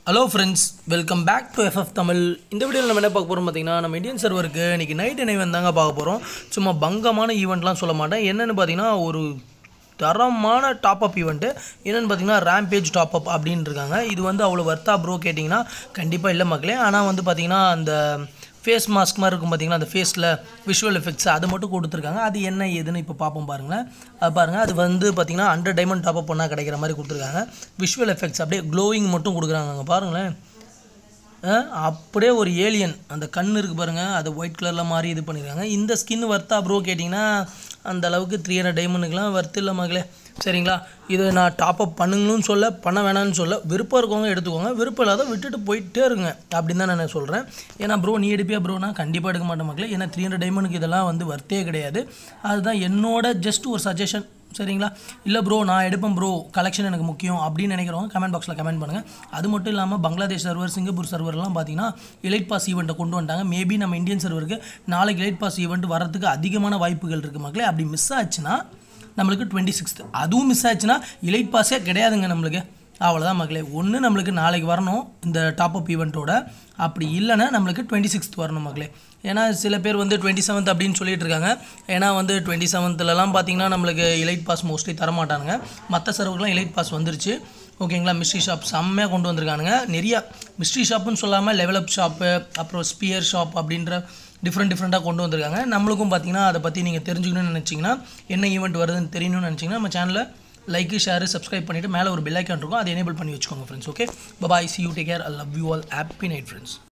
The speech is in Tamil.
hello friends welcome back to FF Tamil இந்த வீடியோவில் நம்ம என்ன பார்க்க போகிறோம் பார்த்தீங்கன்னா நம்ம இந்தியன் சர்வருக்கு இன்றைக்கி நைட் இணைவன் தாங்க பார்க்க போகிறோம் சும்மா பங்கமான ஈவெண்ட்லாம் சொல்ல மாட்டேன் என்னென்னு பார்த்தீங்கன்னா ஒரு தரமான டாப் அப் ஈவெண்ட்டு என்னென்னு பார்த்தீங்கன்னா ரேம்பேஜ் டாப் அப் அப்படின்னு இருக்காங்க இது வந்து அவ்வளோ வர்த்தா ப்ரோ கேட்டிங்கன்னா கண்டிப்பாக இல்லை மக்களே ஆனால் வந்து பார்த்தீங்கன்னா அந்த ஃபேஸ் மாஸ்க் மாதிரி இருக்கும் பார்த்தீங்கன்னா அந்த ஃபேஸில் விஷுவல் எஃபெக்ட்ஸ் அது மட்டும் கொடுத்துருக்காங்க அது என்ன ஏதுன்னு இப்போ பார்ப்போம் பாருங்களேன் அது பாருங்கள் அது வந்து பார்த்தீங்கன்னா ஹண்ட்ரட் டைமண்ட் டாப் அப் பண்ணால் கிடைக்கிற மாதிரி கொடுத்துருக்காங்க விஷுவல் எஃபெக்ட்ஸ் அப்படியே க்ளோயிங் மட்டும் கொடுக்குறாங்க அங்கே பாருங்களேன் ஆ, அப்படியே ஒரு ஏலியன் அந்த கண் இருக்குது பாருங்கள் அது ஒயிட் கலரில் மாதிரி இது பண்ணியிருக்காங்க இந்த ஸ்கின் வர்த்தா ப்ரோ கேட்டிங்கன்னா அந்த அளவுக்கு த்ரீ ஹண்ட்ரட் டைமண்டுக்கெலாம் வர்த்து இல்லை மகளே சரிங்களா இது நான் டாப் அப் பண்ணுங்கன்னு சொல்ல பண்ண வேணாம்னு சொல்ல விருப்பம் இருக்கவங்க எடுத்துக்கோங்க விருப்பம் இல்லாத விட்டுட்டு போயிட்டே இருங்க அப்படின்னு தான் நான் சொல்கிறேன் ஏன்னா ப்ரோ நீ எடுப்பியா ப்ரோனா கண்டிப்பாக எடுக்க மாட்டேன் மக்களே ஏன்னா த்ரீ ஹண்ட்ரட் டைமண்டுக்கு இதெல்லாம் வந்து வர்த்தே கிடையாது அதுதான் என்னோட ஜஸ்ட் ஒரு சஜஷன் சரிங்களா இல்லை ப்ரோ நான் எடுப்பேன் ப்ரோ கலெக்ஷன் எனக்கு முக்கியம் அப்படின்னு நினைக்கிறவங்க கமெண்ட் பாக்ஸில் கமெண்ட் பண்ணுங்கள் அது மட்டும் இல்லாமல் பங்களாதேஷ் சர்வர் சிங்கப்பூர் சர்வர்லாம் பார்த்தீங்கன்னா இலைட் பாஸ் ஈவெண்ட்டை கொண்டு வந்துட்டாங்க மேபி நம்ம இந்தியன் சர்வருக்கு நாளைக்கு இலைட் பாஸ் ஈவெண்ட் வரதுக்கு அதிகமான வாய்ப்புகள் இருக்குது மக்களே அப்படி மிஸ் ஆச்சுன்னா நம்மளுக்கு டுவெண்ட்டி சிக்ஸ்த்து அதுவும் மிஸ் ஆச்சுன்னா இலைட் பாஸே கிடையாதுங்க நம்மளுக்கு அவ்வளோதான் மக்களே ஒன்று நம்மளுக்கு நாளைக்கு வரணும் இந்த டாப் அப் ஈவெண்ட்டோட அப்படி இல்லைன்னா நம்மளுக்கு டுவெண்ட்டி சிக்ஸ்த் வரணும் மக்களே ஏன்னா சில பேர் வந்து டுவெண்ட்டி செவன்த் அப்படின்னு சொல்லிட்டு இருக்காங்க ஏன்னா வந்து டுவெண்ட்டி செவன்த்துலலாம் பார்த்தீங்கன்னா நம்மளுக்கு இலைட் பாஸ் மோஸ்ட்லி தரமாட்டானுங்க மற்ற சர்வருக்குலாம் இலைட் பாஸ் வந்துருச்சு ஓகேங்களா மிஸ்ட்ரி ஷாப் செம்மையாக கொண்டு வந்திருக்கானுங்க நிறையா மிஸ்ட்ரி ஷாப்புன்னு சொல்லாமல் லெவலப் ஷாப்பு அப்புறம் ஸ்பியர் ஷாப் அப்படின்ற டிஃப்ரெண்ட் டிஃப்ரெண்ட்டாக கொண்டு வந்திருக்காங்க நம்மளுக்கும் பார்த்தீங்கன்னா அதை பற்றி நீங்கள் தெரிஞ்சுக்கணும்னு நினச்சிங்கன்னா என்ன ஈவெண்ட் வருதுன்னு தெரியணும்னு நினச்சிங்கன்னா நம்ம சேனலில் லைக் ஷேர் சப்ஸ்கிரைப் பண்ணிவிட்டு மேலே ஒரு பெல் ஐக்கான் இருக்கும் அதை எனேபிள் பண்ணி வச்சுக்கோங்க friends okay bye bye see you take care I love you all happy night friends